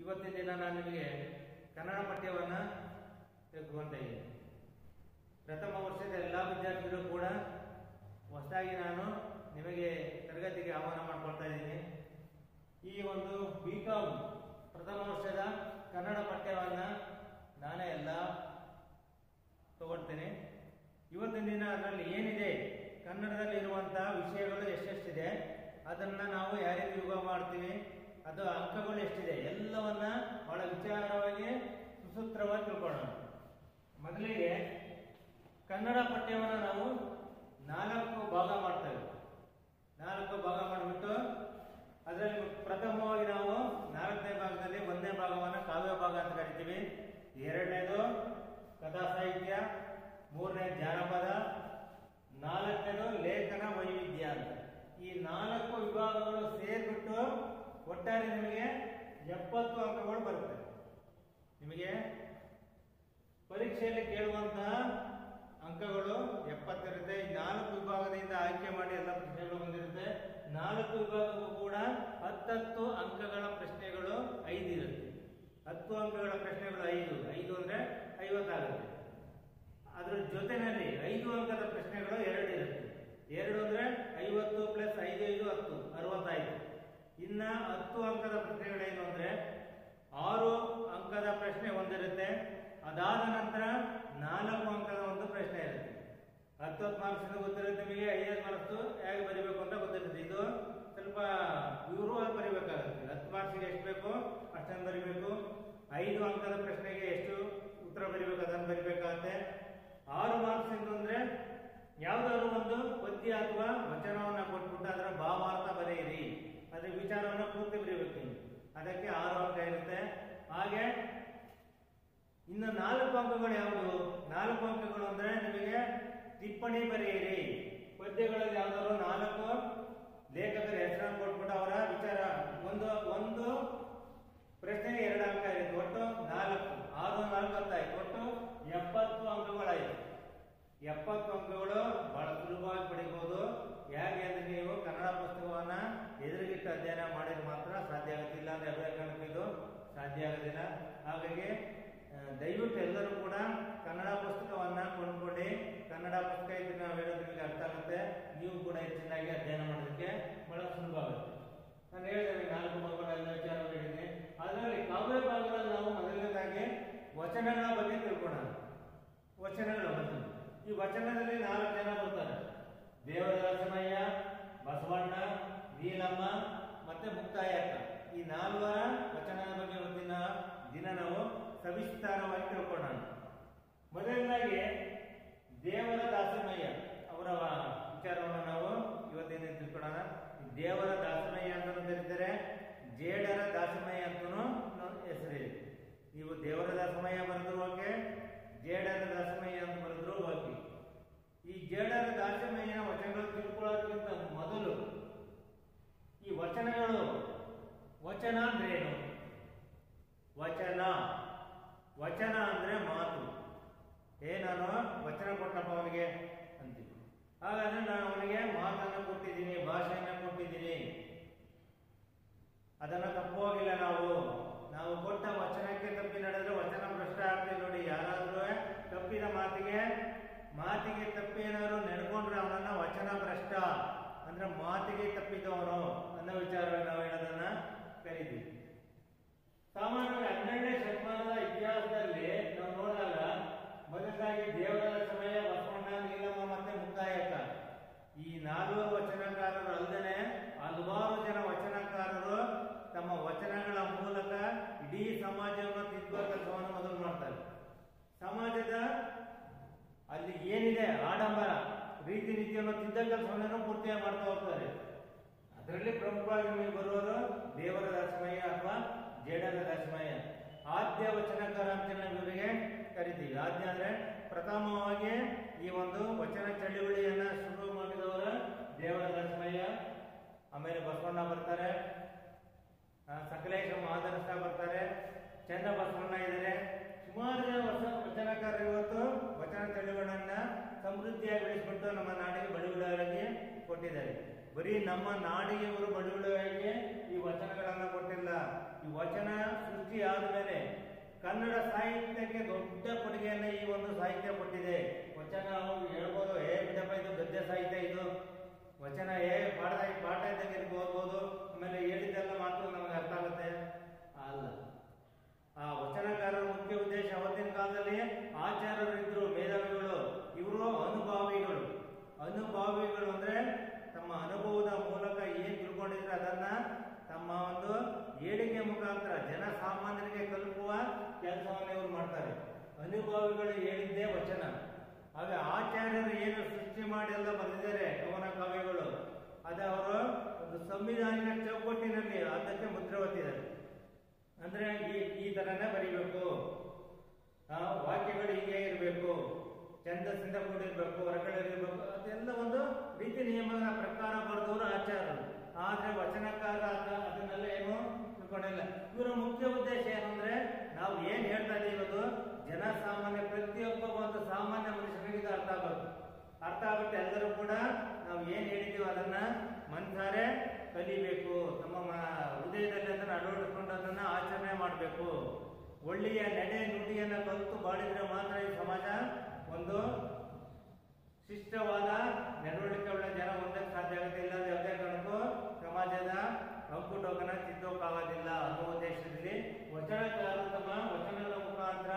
ಇವತ್ತಿನ ದಿನ ನಾನು ನಿಮಗೆ ಕನ್ನಡ ಪಠ್ಯವನ್ನು ತಿಳ್ಕೊಂತ ಇದ್ದೀನಿ ಪ್ರಥಮ ವರ್ಷದ ಎಲ್ಲ ವಿದ್ಯಾರ್ಥಿಗಳು ಕೂಡ ಹೊಸದಾಗಿ ನಾನು ನಿಮಗೆ ತರಗತಿಗೆ ಆಹ್ವಾನ ಮಾಡ್ಕೊಳ್ತಾ ಇದ್ದೀನಿ ಈ ಒಂದು ಬಿ ಕಾಮ್ ಪ್ರಥಮ ವರ್ಷದ ಕನ್ನಡ ಪಠ್ಯವನ್ನು ನಾನೇ ಎಲ್ಲ ತಗೊಳ್ತೇನೆ ಇವತ್ತಿನ ದಿನ ಅದರಲ್ಲಿ ಏನಿದೆ ಕನ್ನಡದಲ್ಲಿ ಇರುವಂತಹ ವಿಷಯಗಳು ಎಷ್ಟೆಷ್ಟಿದೆ ಅದನ್ನ ನಾವು ಯಾವ ರೀತಿ ಯುಗ ಮಾಡ್ತೀವಿ ಅದು ಅಂಕಗಳು ಎಷ್ಟಿದೆ ಎಲ್ಲವನ್ನ ಬಹಳ ವಿಚಾರವಾಗಿ ಸುಸೂತ್ರವಾಗಿ ತಿಳ್ಕೊಳ್ಳೋಣ ಮೊದಲಿಗೆ ಕನ್ನಡ ಪಠ್ಯವನ್ನು ನಾವು ನಾಲ್ಕು ಭಾಗ ಮಾಡ್ತೇವೆ ನಾಲ್ಕು ಭಾಗ ಮಾಡಿಬಿಟ್ಟು ಅದರಲ್ಲಿ ಪ್ರಥಮವಾಗಿ ನಾವು ನಾಲ್ಕನೇ ಭಾಗದಲ್ಲಿ ಒಂದನೇ ಭಾಗವನ್ನು ಕಾವ್ಯ ಭಾಗ ಅಂತ ಕರಿತೀವಿ ಎರಡನೇದು ಕಥಾ ಸಾಹಿತ್ಯ ಮೂರನೇ ಜಾನಪದ ನಾಲ್ಕನೇದು ಲೇಖನ ವೈವಿಧ್ಯ ಅಂತ ಈ ನಾಲ್ಕು ವಿಭಾಗಗಳು ಸೇರ್ಬಿಟ್ಟು ಒಟ್ಟಾರೆ ನಿಮಗೆ ಎಪ್ಪತ್ತು ಅಂಕಗಳು ಬರುತ್ತೆ ನಿಮಗೆ ಪರೀಕ್ಷೆಯಲ್ಲಿ ಕೇಳುವಂತಹ ಅಂಕಗಳು ಎಪ್ಪತ್ತಿರುತ್ತೆ ಈ ನಾಲ್ಕು ವಿಭಾಗದಿಂದ ಆಯ್ಕೆ ಮಾಡಿ ಎಲ್ಲ ಪ್ರಶ್ನೆಗಳು ಬಂದಿರುತ್ತೆ ನಾಲ್ಕು ವಿಭಾಗಕ್ಕೂ ಕೂಡ ಹತ್ತತ್ತು ಅಂಕಗಳ ಪ್ರಶ್ನೆಗಳು ಐದು ಇರುತ್ತೆ ಹತ್ತು ಅಂಕಗಳ ಪ್ರಶ್ನೆಗಳು ಐದು ಐದು ಅಂದ್ರೆ ಐವತ್ತಾಗುತ್ತೆ ಅದ್ರ ಜೊತೆನಲ್ಲಿ ಐದು ಅಂಕದ ಪ್ರಶ್ನೆಗಳು ಎರಡು ಇರುತ್ತೆ ಎರಡು ಅಂದ್ರೆ ಐವತ್ತು ಪ್ಲಸ್ ಐದು ಐದು ಹತ್ತು ಅರವತ್ತೈದು ಇನ್ನ ಹತ್ತು ಅಂಕದ ಪ್ರಶ್ನೆಗಳೇನು ಅಂದ್ರೆ ಆರು ಅಂಕದ ಪ್ರಶ್ನೆ ಒಂದಿರುತ್ತೆ ಅದಾದ ನಂತರ ನಾಲ್ಕು ಅಂಕದ ಒಂದು ಪ್ರಶ್ನೆ ಇರುತ್ತೆ ಹತ್ತು ಹತ್ತು ಮಾರ್ಕ್ಸ್ ಗೊತ್ತಿರುತ್ತೆ ನಿಮಗೆ ಐದೈದು ಮಾರ್ಕ್ಸ್ ಹೇಗೆ ಬರೀಬೇಕು ಅಂತ ಗೊತ್ತಿರುತ್ತೆ ಇದು ಸ್ವಲ್ಪ ವಿವರವಾಗಿ ಬರೀಬೇಕಾಗುತ್ತೆ ಹತ್ತು ಮಾರ್ಕ್ಸ್ಗೆ ಎಷ್ಟು ಬೇಕು ಅಷ್ಟನ್ನು ಬರೀಬೇಕು ಐದು ಅಂಕದ ಪ್ರಶ್ನೆಗೆ ಎಷ್ಟು ಉತ್ತರ ಬರೀಬೇಕು ಅದನ್ನು ಬರೀಬೇಕಾಗತ್ತೆ ಆರು ಮಾರ್ಕ್ಸ್ ಅಂದ್ರೆ ಯಾವ್ದಾದ್ರು ಒಂದು ಪದ್ಯ ಅಥವಾ ವಚನವನ್ನ ಕೊಟ್ಬಿಟ್ಟು ಅದರ ಭಾವಾರ್ಥ ಬರೆಯಿರಿ ಅದ್ರ ವಿಚಾರವನ್ನ ಪೂರ್ತಿ ಬರೀಬೇಕು ನೀವು ಅದಕ್ಕೆ ಆರು ಅಂಕ ಇರುತ್ತೆ ಹಾಗೆ ಇನ್ನು ನಾಲ್ಕು ಅಂಕಗಳು ಯಾವುದು ನಾಲ್ಕು ಅಂಕಗಳು ಅಂದ್ರೆ ನಿಮಗೆ ಟಿಪ್ಪಣಿ ಬರೆಯಿರಿ ಪದ್ಯಗಳಲ್ಲಿ ಯಾವ್ದಾದ್ರು ನಾಲ್ಕು ಲೇಖಕರ ಹೆಸರನ್ನು ಕೊಟ್ಬಿಟ್ಟು ಅವರ ವಿಚಾರ ಒಂದು ಒಂದು ಪ್ರಶ್ನೆಗೆ ಎರಡು ಅಂಕ ಇರುತ್ತೆ ಒಟ್ಟು ನಾಲ್ಕು ಆರು ನಾಲ್ಕು ಹತ್ತಾಯ್ತು ಒಟ್ಟು ಎಪ್ಪತ್ತು ಅಂಕಗಳಾಯ್ತು ಎಪ್ಪತ್ತು ಅಂಕಗಳು ಬಹಳ ಸುಲಭವಾಗಿ ಪಡಿಬಹುದು ಹೇಗೆ ಅಂದ್ರೆ ನೀವು ಕನ್ನಡ ಪುಸ್ತಕವನ್ನ ಎದುರುಗಿಟ್ಟು ಅಧ್ಯಯನ ಮಾಡಿದ್ರೆ ಮಾತ್ರ ಸಾಧ್ಯ ಆಗುತ್ತೆ ಇಲ್ಲ ಅಂದ್ರೆ ಅಭ್ಯಾಸಕ್ಕೆ ಇದು ಸಾಧ್ಯ ಆಗೋದಿಲ್ಲ ಹಾಗಾಗಿ ಆ, ದಯವಿಟ್ಟು ಎಲ್ಲರೂ ಕೂಡ ಕನ್ನಡ ಪುಸ್ತಕವನ್ನ ಕೊಂಡ್ಕೊಂಡು ಕನ್ನಡ ಪುಸ್ತಕ ಇದ್ರೆ ನಾವು ಹೇಳೋದು ನಿಮಗೆ ಅರ್ಥ ಆಗುತ್ತೆ ನೀವು ಕೂಡ ಹೆಚ್ಚಿನಾಗಿ ಅಧ್ಯಯನ ಮಾಡೋದಕ್ಕೆ ಬಹಳ ಸುಲಭ ಆಗುತ್ತೆ ನಾನು ಹೇಳಿದ್ದೇನೆ ನಾಲ್ಕು ಭಾಗಗಳೆಲ್ಲ ವಿಚಾರ ಹೇಳಿದ್ದೀನಿ ಅದರಲ್ಲಿ ಕಾವ್ಯ ಭಾಗದಲ್ಲಿ ನಾವು ಮೊದಲನೇದಾಗಿ ವಚನಗಳ ಬಗ್ಗೆ ತಿಳ್ಕೊಳ್ಳೋಣ ವಚನಗಳ ಬಗ್ಗೆ ಈ ವಚನದಲ್ಲಿ ನಾಲ್ಕು ಜನ ಬರ್ತಾರೆ ದೇವದಾಸಮಯ್ಯ ಬಸವಣ್ಣ ನೀಲಮ್ಮ ಮತ್ತೆ ಮುಕ್ತಾಯಕ್ಕ ಈ ನಾಲ್ವರ ವಚನದ ಬಗ್ಗೆ ಇವತ್ತಿನ ದಿನ ನಾವು ಸವಿಸ್ತಾರವಾಗಿ ತಿಳ್ಕೊಳ್ಳೋಣ ಮೊದಲನೇದಾಗಿ ದೇವರ ದಾಸಮಯ್ಯ ಅವರ ವಿಚಾರವನ್ನು ನಾವು ಇವತ್ತಿನ ದಿನ ತಿಳ್ಕೊಳ್ಳೋಣ ಈ ದೇವರ ದಾಸಮಯ್ಯ ಅಂತ ಕರೀತಾರೆ ಜೇಡರ ದಾಸಮಯ್ಯ ಅಂತನೂ ಹೆಸರಿದೆ ನೀವು ದೇವರ ದಾಸಮಯ್ಯ ಬರೆದ್ರು ಓಕೆ ಜೇಡರ ದಾಸಮಯ್ಯ ಅಂತ ಬರೆದ್ರು ಓಕೆ ಈ ಜೇಡರ ದಾಸಮಯ್ಯನ ವಚನಗಳು ತಿಳ್ಕೊಳ್ಳೋದಕ್ಕಿಂತ ಮೊದಲು ಈ ವಚನಗಳು ವಚನ ಅಂದ್ರೆ ಏನು ವಚನ ವಚನ ಅಂದ್ರೆ ಮಾತು ಏ ನಾನು ವಚನ ಕೊಟ್ಟಪ್ಪ ಅವನಿಗೆ ಅಂತೀವಿ ಹಾಗಾದ್ರೆ ನಾನು ಅವನಿಗೆ ಮಾತನ್ನ ಕೊಟ್ಟಿದ್ದೀನಿ ಭಾಷೆಯನ್ನ ಕೊಟ್ಟಿದ್ದೀನಿ ಅದನ್ನ ತಪ್ಪೋಗಿಲ್ಲ ನಾವು ನಾವು ಕೊಟ್ಟ ವಚನಕ್ಕೆ ತಪ್ಪಿ ನಡೆದ್ರೆ ವಚನ ಭ್ರಷ್ಟ ಆಗ್ತೀವಿ ನೋಡಿ ಯಾರಾದ್ರೂ ತಪ್ಪಿದ ಮಾತಿಗೆ ಮಾತಿಗೆ ತಪ್ಪಿ ಏನಾದ್ರು ನಡ್ಕೊಂಡ್ರೆ ಅವನನ್ನ ವಚನ ಭ್ರಷ್ಟ ಅಂದ್ರೆ ಮಾತಿಗೆ ತಪ್ಪಿದವನು ಅನ್ನೋ ವಿಚಾರವಾಗಿ ನಾವು ಹೇಳೋದನ್ನ ಕರಿತೀವಿ ಸಾಮಾನ್ಯವಾಗಿ ಹನ್ನೆರಡನೇ ಶತಮಾನದ ಇತಿಹಾಸದಲ್ಲಿ ನಾವು ನೋಡಿದಾಗ ಮೊದಲಾಗಿ ದೇವರ ಸಮಯ ಬಸವಣ್ಣ ನೀಲಮ್ಮ ಮತ್ತೆ ಮುಕ್ತಾಯಕ ಈ ನಾಲ್ವರು ವಚನಕಾರರು ಅಲ್ಲದೆ ಹಲವಾರು ಜನ ವಚನಕಾರರು ತಮ್ಮ ವಚನಗಳ ಮೂಲಕ ಇಡೀ ಸಮಾಜವನ್ನು ತಿದ್ದುವ ಕೆಲಸವನ್ನು ಮೊದಲು ಮಾಡ್ತಾರೆ ಸಮಾಜದ ಅಲ್ಲಿ ಏನಿದೆ ಆಡಂಬರ ರೀತಿ ನೀತಿಯನ್ನು ತಿದ್ದ ಕೆಲಸವನ್ನು ಪೂರ್ತಿಯಾಗಿ ಮಾಡ್ತಾ ಹೋಗ್ತಾರೆ ಅದರಲ್ಲಿ ಪ್ರಮುಖವಾಗಿ ನಿಮಗೆ ಬರುವರು ದೇವರ ದಾಸಮಯ್ಯ ಅಥವಾ ಜೇಡರ ದಾಸಮಯ್ಯ ಆದ್ಯ ವಚನಕಾರ ಅಂತ ನಾವು ಇವರಿಗೆ ಕರಿತೀವಿ ಆದ್ಯ ಅಂದ್ರೆ ಪ್ರಥಮವಾಗಿ ಈ ಒಂದು ವಚನ ಚಳುವಳಿಯನ್ನ ಶುರು ಮಾಡಿದವರ ದೇವರ ದಾಸಮಯ್ಯ ಆಮೇಲೆ ಬಸವಣ್ಣ ಬರ್ತಾರೆ ಆ, ಸಕಲೇಶ ಮಹಾದರ್ಶ ಬರ್ತಾರೆ ಚಂದ ಬಸವಣ್ಣ ಇದ್ದಾರೆ ಸುಮಾರು ಜನ ಹೊಸ ವಚನಕಾರರು ಇವತ್ತು ವಚನ ಚಳುವಳಿಯನ್ನ ಸಮೃದ್ಧಿಯಾಗಿ ಬೆಳೆಸ್ಬಿಟ್ಟು ನಮ್ಮ ನಾಡಿಗೆ ಬಳುವಳಿಯಾಗಿ ಕೊಟ್ಟಿದ್ದಾರೆ ಬರೀ ನಮ್ಮ ನಾಡಿಗೆ ಇವರು ಬಳುವಳಿಯಾಗಿ ಈ ವಚನಗಳನ್ನ ಕೊಟ್ಟಿಲ್ಲ ಈ ವಚನ ಸೃಷ್ಟಿ ಕನ್ನಡ ಸಾಹಿತ್ಯಕ್ಕೆ ದೊಡ್ಡ ಕೊಡುಗೆಯನ್ನು ಈ ಒಂದು ಸಾಹಿತ್ಯ ಕೊಟ್ಟಿದೆ ವಚನ ನಾವು ಹೇಳ್ಬೋದು ಏ ಬಿಡಪ್ಪ ಇದು ಗದ್ಯ ಸಾಹಿತ್ಯ ಇದು ವಚನ ಏ ಪಾಠ ಪಾಠ ಇದ್ದಂಗೆ ಇದಕ್ಕೆ ಓದ್ಬೋದು ಆಮೇಲೆ ಹೇಳಿದ್ದೆಲ್ಲ ಮಾತ್ರ ನಮಗೆ ಅರ್ಥ ಆಗುತ್ತೆ ಅಲ್ಲ ಆ ವಚನಕಾರರ ಮುಖ್ಯ ಉದ್ದೇಶ ಅವತ್ತಿನ ಕಾಲದಲ್ಲಿ ಆಚಾರ್ಯರು ಇದ್ರು ಮೇಧಾವಿಗಳು ಇವರು ಅನುಭಾವಿಗಳು ಅನುಭಾವಿಗಳು ಅಂದ್ರೆ ತಮ್ಮ ಅನುಭವದ ಮೂಲಕ ಏನ್ ತಿಳ್ಕೊಂಡಿದ್ರೆ ಅದನ್ನ ತಮ್ಮ ಒಂದು ಹೇಳಿಕೆ ಮುಖಾಂತರ ಜನಸಾಮಾನ್ಯರಿಗೆ ತಲುಪುವ ಕೆಲಸವನ್ನು ಇವರು ಮಾಡ್ತಾರೆ ಅನುಭವಿಗಳು ಹೇಳಿದ್ದೇ ವಚನ ಹಾಗೆ ಆಚಾರ್ಯರು ಏನು ಸೃಷ್ಟಿ ಮಾಡಿ ಎಲ್ಲ ಬರೆದಿದ್ದಾರೆ ಕವನ ಕಾವ್ಯಗಳು ಅದು ಅವರು ಒಂದು ಸಂವಿಧಾನಿಕ ಚೌಕಟ್ಟಿನಲ್ಲಿ ಅದಕ್ಕೆ ಮುದ್ರೆ ಒತ್ತಿದ್ದಾರೆ ಅಂದ್ರೆ ಈ ಈ ತರನೇ ಬರಿಬೇಕು ಆ ವಾಕ್ಯಗಳು ಹೀಗೆ ಇರಬೇಕು ಛಂದಸ್ಸಿಂದ ಕೂಡಿರ್ಬೇಕು ಹೊರಗಡೆಯಿರ್ಬೇಕು ಅದೆಲ್ಲ ಒಂದು ರೀತಿ ನಿಯಮಗಳ ಪ್ರಕಾರ ಬರೆದವರು ಆಚಾರ್ಯರು ಆದ್ರೆ ವಚನಕಾರ ಅದ- ಅದನ್ನೆಲ್ಲ ಏನು ತಿಳ್ಕೊಂಡಿಲ್ಲ ಇವರ ಮುಖ್ಯ ಉದ್ದೇಶ ಏನಂದ್ರೆ ನಾವು ಏನ್ ಹೇಳ್ತಾ ಇದ್ದೀವಿ ಜನಸಾಮಾನ್ಯ ಪ್ರತಿಯೊಬ್ಬ ಒಂದು ಸಾಮಾನ್ಯ ಮನುಷ್ಯನಿಗೆ ಇದು ಅರ್ಥ ಆಗಬೇಕು ಅರ್ಥ ಆಗುತ್ತೆ ಎಲ್ಲರೂ ಕೂಡ ನಾವು ಏನ್ ಹೇಳಿದೀವಿ ಅದನ್ನ ಮನ್ಸಾರೆ ಕಲಿಬೇಕು ತಮ್ಮ ಮ- ಹೃದಯದಲ್ಲಿ ಅದನ್ನ ಅಳವಡಿಸ್ಕೊಂಡು ಅದನ್ನ ಆಚರಣೆ ಮಾಡಬೇಕು ಒಳ್ಳೆಯ ನಡೆ ನುಡಿಯನ್ನ ಕಲಿತು ಬಾಳಿದ್ರೆ ಮಾತ್ರ ಈ ಸಮಾಜ ಒಂದು ಶಿಷ್ಟವಾದ ನಡವಳಿಕೆ ಉಳ್ಳ ಜನ ಹೊಂದಕ್ಕೆ ಸಾಧ್ಯ ಆಗುತ್ತೆ ಇಲ್ಲ ಯಾವುದೇ ಕಾರಣಕ್ಕೂ ಸಮಾಜದ ಅಂಕುಟೋಕನ ಚಿತ್ತೋಕ್ಕಾಗೋದಿಲ್ಲ ಅನ್ನೋ ಉದ್ದೇಶದಲ್ಲಿ ವಚನಕಾರರು ತಮ್ಮ ವಚನದ ಮುಖಾಂತರ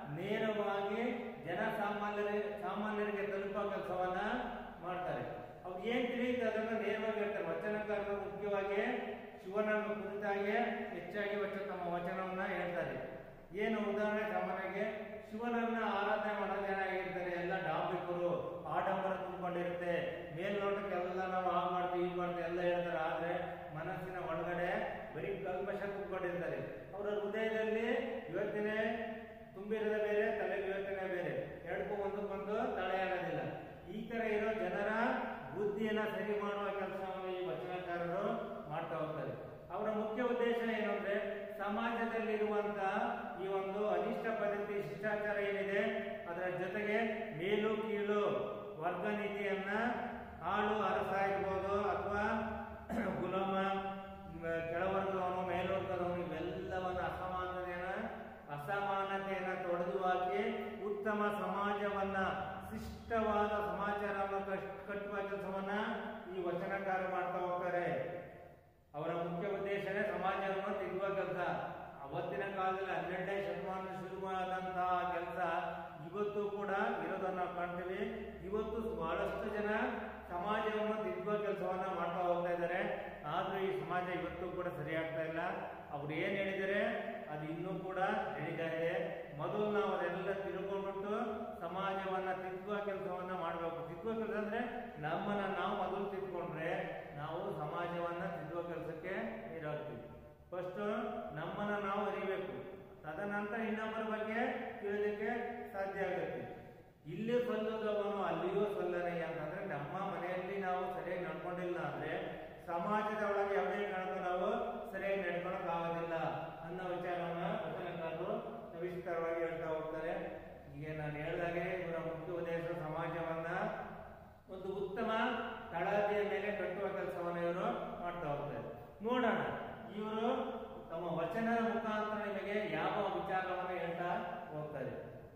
ನೇರವಾಗಿ ಜನಸಾಮಾನ್ಯರಿಗೆ ಸಾಮಾನ್ಯರಿಗೆ ತಲುಪುವ ಕೆಲಸವನ್ನ ಮಾಡ್ತಾರೆ ಅವ್ರು ಏನ್ ತಿಳಿಯುತ್ತೆ ಅದನ್ನ ನೇರವಾಗಿ ಹೇಳ್ತಾರೆ ವಚನಕಾರರು ಮುಖ್ಯವಾಗಿ ಶಿವನ ಕುರಿತಾಗಿ ಹೆಚ್ಚಾಗಿ ವಚನ ತಮ್ಮ ವಚನವನ್ನ ಹೇಳ್ತಾರೆ ಏನು ಉದಾಹರಣೆ ಸಾಮಾನ್ಯವಾಗಿ ಶಿವನನ್ನ ಆರಾಧನೆ ಮಾಡೋ ಜನ ಆಗಿರ್ತಾರೆ ಎಲ್ಲ ಡಾಂಬಿಕರು ಆಡಂಬರ ತುಂಬಿಕೊಂಡಿರುತ್ತೆ ಮೇಲ್ನೋಟಕ್ಕೆಲ್ಲ ನಾವು ಆ ಮಾಡ್ತೀವಿ ಈ ಮಾಡ್ತೀವಿ ಎಲ್ಲ ಹೇಳ್ತಾರೆ ಆದ್ರೆ ಮನಸ್ಸಿನ ಒಳಗಡೆ ಬರೀ ಕಲ್ಮಶ ತುಂಬಿಕೊಂಡಿರ್ತಾರೆ ಅವರ ಹೃದಯದಲ್ಲಿ ಯೋಚನೆ ತುಂಬಿರೋದೇ ಬೇರೆ ತಲೆಗೆ ಯೋಚನೆ ಬೇರೆ ಎರಡಕ್ಕೂ ಒಂದಕ್ಕೊಂದು ತಡೆಯಾಗೋದಿಲ್ಲ ಈ ತರ ಇರೋ ಜನರ ಬುದ್ಧಿಯನ್ನ ಸರಿ ಮಾಡುವ ಕೆಲಸವನ್ನು ಈ ವಚನಕಾರರು ಮಾಡ್ತಾ ಹೋಗ್ತಾರೆ ಅವರ ಮುಖ್ಯ ಉದ್ದೇಶ ಏನು ಅಂದ್ರೆ ಸಮಾಜದಲ್ಲಿರುವಂತ ಈ ಒಂದು ಅನಿಷ್ಟ ಪದ್ಧತಿ ಶಿಷ್ಟಾಚಾರ ಏನಿದೆ ಅದರ ಜೊತೆಗೆ ಮೇಲು ಕೀಳು ವರ್ಗ ನೀತಿಯನ್ನ ಆಳು ಅರಸ ಇರ್ಬೋದು ಅಥವಾ ಗುಲಾಮ ಮ, ಕೆಳವರ್ಗದವನು ಮೇಲ್ವರ್ಗದವನು ಇವೆಲ್ಲವನ್ನ ಅಸಮಾನತೆಯನ್ನ ಅಸಮಾನತೆಯನ್ನ ತೊಡೆದು ಹಾಕಿ ಉತ್ತಮ ಸಮಾಜವನ್ನ ಶಿಷ್ಟವಾದ ಸಮಾಚಾರವನ್ನು ಕಟ್- ಕಟ್ಟುವ ಕೆಲಸವನ್ನ ಈ ವಚನಕಾರ ಮಾಡ್ತಾ ಹೋಗ್ತಾರೆ ಅವರ ಮುಖ್ಯ ಉದ್ದೇಶನೇ ಸಮಾಜವನ್ನು ತಿದ್ದುವ ಕೆಲಸ ಅವತ್ತಿನ ಕಾಲದಲ್ಲಿ ಹನ್ನೆರಡನೇ ಶತಮಾನ ಶುರುವಾದಂತಹ ಕೆಲಸ ಇವತ್ತು ಕೂಡ ಇರೋದನ್ನ ನಾವು ಕಾಣ್ತೀವಿ ಇವತ್ತು ಬಹಳಷ್ಟು ಜನ ಸಮಾಜವನ್ನು ತಿದ್ದುವ ಕೆಲಸವನ್ನ ಮಾಡ್ತಾ ಹೋಗ್ತಾ ಇದ್ದಾರೆ ಆದ್ರೂ ಈ ಸಮಾಜ ಇವತ್ತು ಕೂಡ ಸರಿ ಆಗ್ತಾ ಇಲ್ಲ ಅವ್ರು ಏನ್ ಹೇಳಿದರೆ ಅದು ಇನ್ನೂ ಕೂಡ ನಡೀತಾ ಇದೆ ಮೊದಲು ನಾವು ಅದೆಲ್ಲ ತಿಳ್ಕೊಂಡ್ಬಿಟ್ಟು ಸಮಾಜವನ್ನ ತಿದ್ದುವ ಕೆಲಸವನ್ನ ಮಾಡಬೇಕು ತಿದ್ದುವ ಕೆಲಸ ಅಂದ್ರೆ ನಮ್ಮನ್ನ ನಾವು ಮೊದಲು ತಿದ್ಕೊಂಡ್ರೆ ನಾವು ಸಮಾಜವನ್ನ ತಿದ್ದುವ ಕೆಲಸಕ್ಕೆ ನೀರಾಗ್ತೀವಿ ಫಸ್ಟ್ ನಮ್ಮನ್ನ ನಾವು ಅರಿಬೇಕು ತದನಂತರ ಇನ್ನೊಬ್ಬರ ಬಗ್ಗೆ ತಿಳಿಲಿಕ್ಕೆ ಸಾಧ್ಯ ಆಗುತ್ತೆ ಇಲ್ಲಿ ಸಲ್ಲದವನು ಅಲ್ಲಿಯೂ ಸಲ್ಲನಯ್ಯ ಅಂತಂದ್ರೆ ನಮ್ಮ ಮನೆಯಲ್ಲಿ ನಾವು ಸರಿಯಾಗಿ ನಡ್ಕೊಂಡಿಲ್ಲ ಅಂದ್ರೆ ಸಮಾಜದ ಒಳಗೆ ಯಾವುದೇ ಕಾರಣಕ್ಕೂ ನಾವು ಸರಿಯಾಗಿ ನಡ್ಕೊಳಕ್ ಆಗೋದಿಲ್ಲ ಅನ್ನೋ ವಿಚಾರವನ್ನ ವಚನಕಾರರು ಸವಿಸ್ತಾರವಾಗಿ ಹೇಳ್ತಾ ಹೋಗ್ತಾರೆ ಈಗ ನಾನು ಹೇಳ್ದಾಗೆ ಇವರ ಮುಖ್ಯ ಉದ್ದೇಶ ಸಮಾಜವನ್ನ ಒಂದು ಉತ್ತಮ ತಳಹದಿಯ ಮೇಲೆ ಕಟ್ಟುವ ಕೆಲಸವನ್ನು ಇವರು ಮಾಡ್ತಾ ಹೋಗ್ತಾರೆ ನೋಡೋಣ ಇವರು ತಮ್ಮ ವಚನದ ಮುಖಾಂತರ ನಿಮಗೆ ಯಾವ ವಿಚಾರವನ್ನು ಹೇಳ್ತಾ ಹೋಗ್ತಾರೆ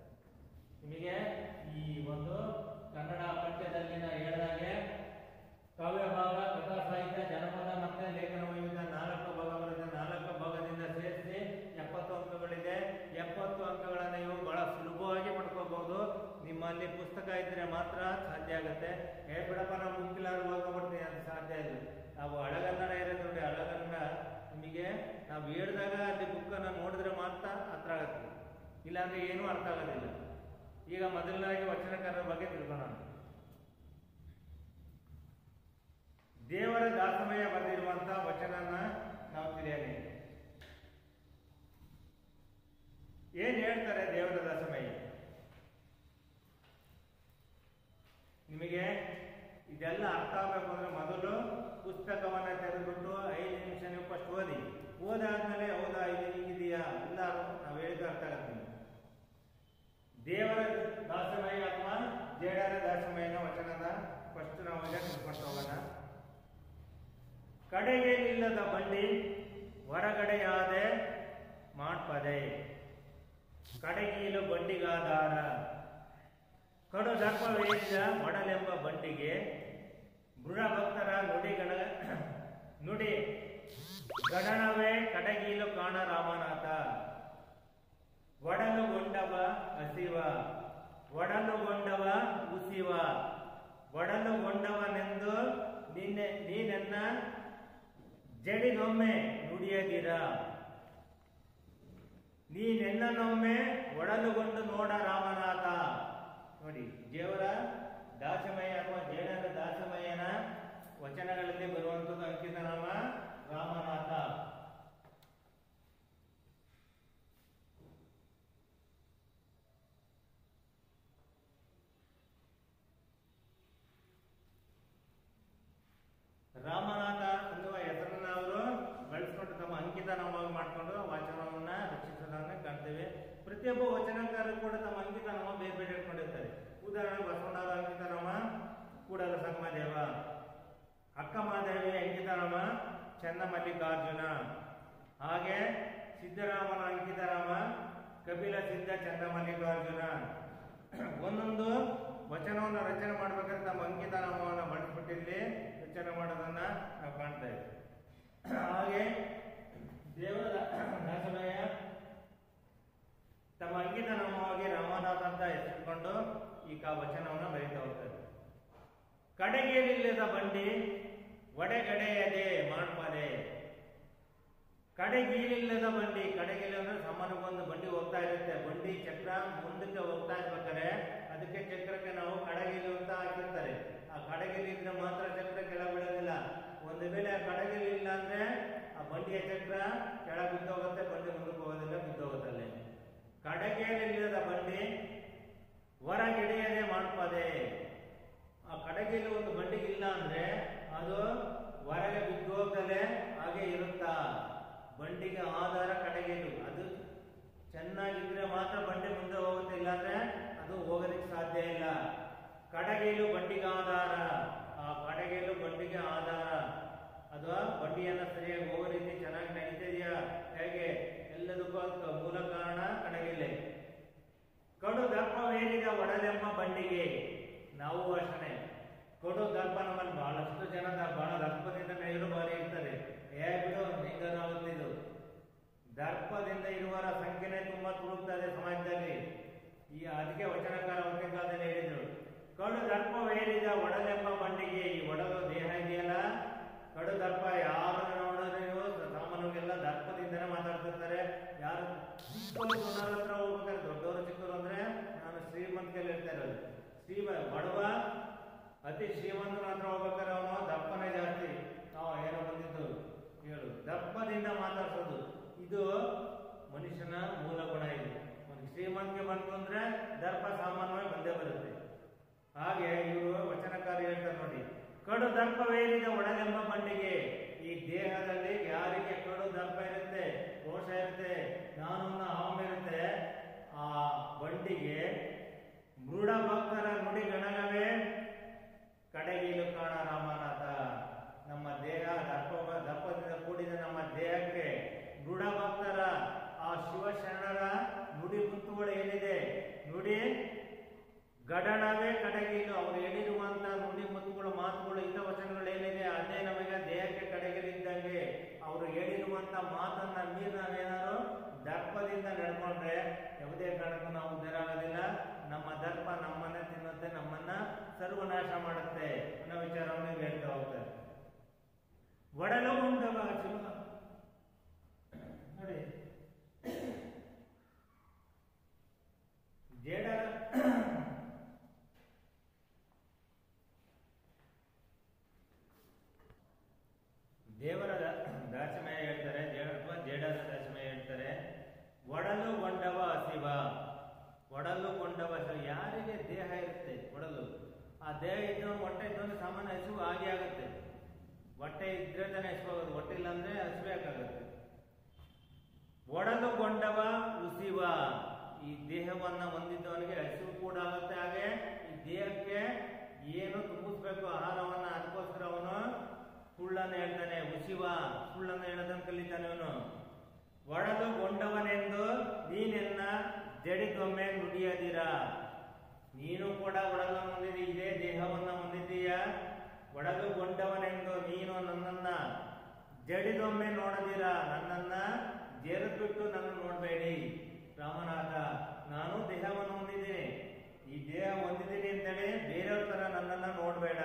ನಿಮಗೆ ಈ ಒಂದು ಕನ್ನಡ ಪಠ್ಯದಲ್ಲಿನ ಹೇಳಿದಾಗೆ ಕಾವ್ಯ ಭಾಗ ಕಥಾ ಸಾಹಿತ್ಯ ಜನಪದ ಮತ್ತೆ ಲೇಖನ ವೈವಿಧ್ಯ ನಾಲ್ಕು ಭಾಗ ಬರುತ್ತೆ ನಾಲ್ಕು ಭಾಗದಿಂದ ಸೇರಿಸಿ ಎಪ್ಪತ್ತು ಅಂಕಗಳಿದೆ ಎಪ್ಪತ್ತು ಅಂಕಗಳನ್ನು ನೀವು ಬಹಳ ಸುಲಭವಾಗಿ ಪಡ್ಕೋಬಹುದು ನಿಮ್ಮಲ್ಲಿ ಪುಸ್ತಕ ಇದ್ರೆ ಮಾತ್ರ ಸಾಧ್ಯ ಆಗುತ್ತೆ ಏ ಬಿಡಪ್ಪ ನಾವು ಮುಕ್ಕಿಲಾರು ಓದ್ಕೊಂಡ್ಬಿಡ್ತೀನಿ ಅದು ಸಾಧ್ಯ ಇಲ್ಲ ನಾವು ಹಳಗನ್ನಡ ಇರೋದು ನೋಡಿ ಹಳಗನ್ನಡ ನಿಮಗೆ ನಾವು ಹೇಳಿದಾಗ ಅಲ್ಲಿ ಬುಕ್ಕನ್ನು ನೋಡಿದ್ರೆ ಮಾತ್ರ ಹತ್ರ ಆಗುತ್ತೆ ಇಲ್ಲಾಂದ್ರೆ ಏನೂ ಅರ್ಥ ಆಗೋದಿಲ್ಲ ಈಗ ಮೊದಲನಾಗಿ ವಚನಕಾರರ ಬಗ್ಗೆ ತಿಳ್ಕೊಳ್ಳೋಣ ದೇವರ ದಾಸಮಯ ಬರೆದಿರುವಂತಹ ವಚನನ ನಾವು ತಿಳಿಯಲಿ ಏನ್ ಹೇಳ್ತಾರೆ ದೇವರ ದಾಸಮಯ ನಿಮಗೆ ಇದೆಲ್ಲ ಅರ್ಥ ಆಗಬೇಕು ಅಂದ್ರೆ ಮೊದಲು ಪುಸ್ತಕವನ್ನ ತೆಗೆದುಬಿಟ್ಟು ಐದು ನಿಮಿಷ ನೀವು ಫಸ್ಟ್ ಓದಿ ಓದಾದ್ಮೇಲೆ ಹೌದಾ ಇದು ಹಿಂಗಿದೆಯಾ ಎಲ್ಲರೂ ನಾವು ಹೇಳಿದ್ರೆ ಅರ್ಥ ಆಗುತ್ತೆ ನಿಮ್ಗೆ. ದೇವರ ದಾಸಮಯ ಅಥವಾ ಜೇಡರ ದಾಸಮಯನ ವಚನದ ಫಸ್ಟ್ ನಾವು ಈಗ ತಿಳ್ಕೊಂಡು ಹೋಗೋಣ ಕಡೆಗೆ ನಿಲ್ಲದ ಬಂಡಿ ಹೊರಗಡೆಯಾದೆ ಮಾಡ್ಪದೆ ಕಡೆಗೀಲು ಬಂಡಿಗಾಧಾರ ಕಡು ದರ್ಪವೇರಿದ ಒಡಲೆಂಬ ಬಂಡಿಗೆ ಬೃಢಭಕ್ತರ ನುಡಿಗಣ ನುಡಿ ಗಣನವೇ ಕಡಗೀಲು ಕಾಣ ರಾಮನಾಥ ಒಡಲುಗೊಂಡವ ಹಸಿವ ಒಡಲುಗೊಂಡವ ಉಸಿವ ಒಡಲುಗೊಂಡವನೆಂದು ನಿನ್ನೆ ನೀನೆನ್ನ ಜಡಿನೊಮ್ಮೆ ನುಡಿಯದಿರ ನೀನೆನ್ನನೊಮ್ಮೆ ಒಡಲುಗೊಂಡು ನೋಡ ರಾಮನಾಥ ನೋಡಿ ದೇವರ ದಾಸಮಯ ಅಥವಾ ಜೇಡರ ದಾಸಮಯನ ವಚನಗಳಲ್ಲಿ ಬರುವಂಥದ್ದು ಅಂಕಿತ ನಾಮ ರಾಮನಾಥ ರಾಮನಾಥ ಅನ್ನುವ ಹೆಸರನ್ನ ಅವರು ಬಳಸ್ಕೊಂಡು ತಮ್ಮ ಅಂಕಿತ ನಾಮವಾಗಿ ಮಾಡಿಕೊಂಡು ವಾಚನವನ್ನ ರಕ್ಷಿಸೋದನ್ನ ಕಾಣ್ತೇವೆ ಪ್ರತಿಯೊಬ್ಬ ವಚನಕಾರರು ಕೂಡ ತಮ್ಮ ಅಂಕಿತ ನಾಮ ಬೇರೆ ಬೇರೆ ಇಟ್ಕೊಂಡಿರ್ತಾರೆ ಉದಾಹರಣೆ ಬಸವಣ್ಣವರ ಅಂಕಿತ ನಾಮ ಕೂಡಲ ಸಂಗಮ ದೇವ ಅಕ್ಕ ಮಾದೇವಿ ಅಂಕಿತ ನಾಮ ಚನ್ನ ಮಲ್ಲಿಕಾರ್ಜುನ ಹಾಗೆ ಸಿದ್ದರಾಮನ ಅಂಕಿತ ನಾಮ ಕಪಿಲ ಸಿದ್ಧ ಚಂದ ಮಲ್ಲಿಕಾರ್ಜುನ ಒಂದೊಂದು ವಚನವನ್ನು ರಚನೆ ಮಾಡ್ಬೇಕಾದ್ರೆ ತಮ್ಮ ಅಂಕಿತ ನಾಮವನ್ನು ಬಳಸ್ಬಿಟ್ಟಿಲ್ಲಿ ರಚನೆ ಮಾಡೋದನ್ನ ನಾವು ಕಾಣ್ತಾ ಇದ್ದೀವಿ ಹಾಗೆ ದೇವರ ದಾಸಮಯ ತಮ್ಮ ಅಂಕಿತ ನಾಮವಾಗಿ ರಾಮನಾಥ ಅಂತ ಹೆಸರಿಕೊಂಡು ಈ ಕ ವಚನವನ್ನು ಬರೀತಾ ಹೋಗ್ತಾರೆ ಕಡೆಗೇಲಿಲ್ಲದ ಬಂಡಿ ಒಡೆಗಡೆಯದೆ ಮಾಡ್ಪದೆ ಕಡೆಗೀಲಿಲ್ಲದ ಬಂಡಿ ಕಡೆಗೀಲು ಅಂದ್ರೆ ಸಾಮಾನ್ಯವಾಗಿ ಬಂಡಿ ಹೋಗ್ತಾ ಇರುತ್ತೆ ಬಂಡಿ ಚಕ್ರ ಮುಂದಕ್ಕೆ ಹೋಗ್ತಾ ಇರ್ಬೇಕಾದ್ರೆ ಅದಕ್ಕೆ ಚಕ್ರಕ್ಕೆ ನಾವು ಕಡಗೀಲು ಅಂತ ಹಾಕಿರ್ತಾರೆ ಆ ಕಡಗೀಲು ಇದ್ರೆ ಮಾತ್ರ ಚಕ್ರ ಕೆಳ ಬೀಳೋದಿಲ್ಲ ಒಂದು ವೇಳೆ ಆ ಕಡಗೀಲು ಇಲ್ಲ ಅಂದ್ರೆ ಆ ಬಂಡಿಯ ಚಕ್ರ ಕೆಳ ಬಿದ್ದೋಗುತ್ತೆ ಬಂಡಿ ಮುಂದಕ್ಕೆ ಹೋಗೋದಿಲ್ಲ ಬಿದ್ದೋಗುತ್ತಲ್ಲೇ ಕಡಗೇಲಿಲ್ಲದ ಬಂಡಿ ಹೊರಗಿಡಿಯದೆ ಮಾಡ್ಪದೆ ಆ ಕಡಗಿಲು ಒಂದು ಬಂಡಿಗೆ ಇಲ್ಲ ಅಂದ್ರೆ ಅದು ಹೊರಗೆ ಬಿದ್ದೋಗದಲ್ಲೇ ಹಾಗೆ ಇರುತ್ತಾ ಬಂಡಿಗೆ ಆಧಾರ ಕಡಗಿಲು ಅದು ಚೆನ್ನಾಗಿದ್ರೆ ಮಾತ್ರ ಬಂಡಿ ಮುಂದೆ ಹೋಗುತ್ತೆ ಇಲ್ಲಾಂದ್ರೆ ಅದು ಹೋಗೋದಕ್ಕೆ ಸಾಧ್ಯ ಇಲ್ಲ ಕಡಗೇಲು ಬಂಡಿಗೆ ಆಧಾರ ಆ ಕಡಗೇಲು ಬಂಡಿಗೆ ಆಧಾರ ಅದು ಬಂಡಿಯನ್ನ ಸರಿಯಾಗಿ ಹೋಗೋ ರೀತಿ ಚೆನ್ನಾಗಿ ನಡೀತಿದೆಯಾ ಹೇಗೆ ಎಲ್ಲದಕ್ಕೂ ಅದಕ್ಕೆ ಮೂಲ ಕಾರಣ ಕಡಗಿಲೆ ಕಡು ದರ್ಪವೇರಿದ ಒಡಲೆಂಬ ಬಂಡಿಗೆ ನಾವು ಅಷ್ಟೇ ಕಡು ದರ್ಪ ನಮ್ಮಲ್ಲಿ ಬಹಳಷ್ಟು ಜನ ದ- ಬಹಳ ದರ್ಪದಿಂದ ನೆಹರು ಬಾರಿ ಇರ್ತಾರೆ ಏ ಬಿಡು ನಿಂಗನಾಗುತ್ತಿದ್ದು ದರ್ಪದಿಂದ ಇರುವವರ ಸಂಖ್ಯೆನೇ ತುಂಬಾ ತುಳುಕ್ತದೆ ಸಮಾಜದಲ್ಲಿ ಈ ಅದಕ್ಕೆ ವಚನಕಾರ ಕಾಲದಲ್ಲಿ ಹೇಳಿದ್ರು ಕಡು ದರ್ಪವೇರಿದ ಒಡಲೆಂಬ ಬಂಡಿಗೆ ಈ ಒಡಲು ದೇಹ ಇದೆಯಲ್ಲ ಕಡು ದರ್ಪ ಯಾರು ನೋಡಿದ್ರೆ ನೀವು ಸಾಮಾನ್ಯವಾಗೆಲ್ಲ ದರ್ಪದಿಂದನೇ ಮಾತಾಡ್ತಿರ್ತಾರೆ ಯಾರು ಚಿಕ್ಕವರು ದೊಡ್ಡವ್ರ ಹತ್ರ ಹೋಗ್ಬೇಕಾದ್ರೆ ದೊಡ್ಡವರು ಚಿಕ್ಕವರು ಅಂದ್ರೆ ನಾನು ಶ್ರೀಮಂತಿಕೆಯಲ್ಲಿ ಇರ್ತಾ ಇರೋದು ಶ್ರೀಮ ಬಡವ ಅತಿ ಶ್ರೀಮಂತನ ಹತ್ರ ಹೋಗ್ಬೇಕಾದ್ರೆ ಅವನು ದಪ್ಪನೇ ಜಾಸ್ತಿ ನಾವು ಏನೋ ಬಂದಿದ್ದು ಹೇಳು ದಪ್ಪದಿಂದ ಮಾತಾಡ್ಸೋದು ಇದು ಮನುಷ್ಯನ ಮೂಲ ಗುಣ ಇದು ಒಂದು ಶ್ರೀಮಂತಿಗೆ ಬಂತು ಅಂದ್ರೆ ದರ್ಪ ಸಾಮಾನ್ಯವಾಗಿ ಬಂದೇ ಬರುತ್ತೆ ಹಾಗೆ ಇವರು ವಚನಕಾರ ಹೇಳ್ತಾರೆ ನೋಡಿ ಕಡು ದರ್ಪವೇರಿದ ಒಡಲೆಂಬ ಬಂಡಿಗೆ ಈ ದೇಹದಲ್ಲಿ ಯಾರಿಗೆ ಕಡು ದರ್ಪ ಇರುತ್ತೆ ದೋಷ ಇರುತ್ತೆ ನಾನು ಹಾಮ ಇರುತ್ತೆ ಆ ಬಂಡಿಗೆ ಮೃಡ ಭಕ್ತರ ನುಡಿ ಗಣನವೇ ಕಡೆಗೀಲು ಕಾಣ ರಾಮನಾಥ ನಮ್ಮ ದೇಹ ದರ್ಪ ದರ್ಪದಿಂದ ಕೂಡಿದ ನಮ್ಮ ದೇಹಕ್ಕೆ ಮೃಡ ಭಕ್ತರ ಆ ಶಿವಶರಣರ ನುಡಿ ಮುತ್ತುಗಳು ಏನಿದೆ ನುಡಿ ಗಡಣವೇ ಕಡೆಗೀಲು ಅವರು ಹೇಳಿರುವಂತ ನುಡಿ ಮುತ್ತುಗಳು ಮಾತುಗಳು ಇಂಥ ವಚನಗಳು ಏನಿದೆ ಅದೇ ನಮಗೆ ದೇಹಕ್ಕೆ ಕಡೆಗಿಲಿದ್ದಂಗೆ ಅವರು ಹೇಳಿರುವಂತ ಮಾತನ್ನ ಮೀರಿ ನಾವೇನಾದ್ರು ದರ್ಪದಿಂದ ನಡ್ಕೊಂಡ್ರೆ ಯಾವುದೇ ಕಾರಣಕ್ಕೂ ನಾವು ಉದ್ಧಾರ ಆಗೋದಿಲ್ಲ ನಮ್ಮ ದರ್ಪ ನಮ್ಮನ್ನ ತಿನ್ನುತ್ತೆ ನಮ್ಮನ್ನ ಸರ್ವನಾಶ ಮಾಡುತ್ತೆ ಅನ್ನೋ ವಿಚಾರವನ್ನು ಇವ್ರು ಹೇಳ್ತಾ ಹೋಗ್ತಾರೆ ಒಡಲು ಉಂಡವ ಶಿವ ನೋಡಿ ಜೇಡರ ದೇವರ ದಾಸಮಯ ಹೇಳ್ತಾರೆ ಜೇಡ ಅಥವಾ ಜೇಡರ ದಾಸಮಯ ಹೇಳ್ತಾರೆ ಒಡಲು ಗೊಂಡವ ಹಸಿವ ಒಡಲು ಗೊಂಡವ ಹಸಿವ ಯಾರಿಗೆ ದೇಹ ಇರುತ್ತೆ ಒಡಲು ಆ ದೇಹ ಇದ್ದವನು ಹೊಟ್ಟೆ ಇದ್ದವನು ಸಾಮಾನ್ಯ ಹಸಿವು ಹಾಗೆ ಆಗುತ್ತೆ ಹೊಟ್ಟೆ ಇದ್ರೆ ತಾನೇ ಹಸಿವಾಗೋದು ಹೊಟ್ಟೆ ಇಲ್ಲ ಅಂದ್ರೆ ಹಸಿಬೇಕಾಗುತ್ತೆ ಒಡಲುಗೊಂಡವ ಉಸಿವ ಈ ದೇಹವನ್ನ ಹೊಂದಿದ್ದವನಿಗೆ ಹಸಿವು ಕೂಡ ಆಗುತ್ತೆ ಹಾಗೆ ಈ ದೇಹಕ್ಕೆ ಏನು ತುಂಬಿಸ್ಬೇಕು ಆಹಾರವನ್ನ ಅದಕ್ಕೋಸ್ಕರ ಅವನು ಸುಳ್ಳನ್ನು ಹೇಳ್ತಾನೆ ಉಸಿವ ಸುಳ್ಳನ್ನು ಹೇಳೋದನ್ನು ಕಲಿತಾನೆ ಅವನು ಒಡಲುಗೊಂಡವನೆಂದು ನೀನೆನ್ನ ಜಡಿದೊಮ್ಮೆ ನುಡಿಯದಿರ ನೀನು ಕೂಡ ಒಡಲನ್ನು ಹೊಂದಿದಿ ಇದೇ ದೇಹವನ್ನು ಹೊಂದಿದ್ದೀಯ ಒಡಲುಗೊಂಡವನೆಂದು ನೀನು ನನ್ನನ್ನ ಜಡಿದೊಮ್ಮೆ ನೋಡದಿರ ನನ್ನನ್ನ ಜೇರದ್ಬಿಟ್ಟು ನನ್ನ ನೋಡಬೇಡಿ ರಾಮನಾಥ ನಾನು ದೇಹವನ್ನು ಹೊಂದಿದ್ದೀನಿ ಈ ದೇಹ ಹೊಂದಿದ್ದೀನಿ ಅಂತೇಳಿ ಬೇರೆಯವ್ರ ತರ ನನ್ನನ್ನ ನೋಡಬೇಡ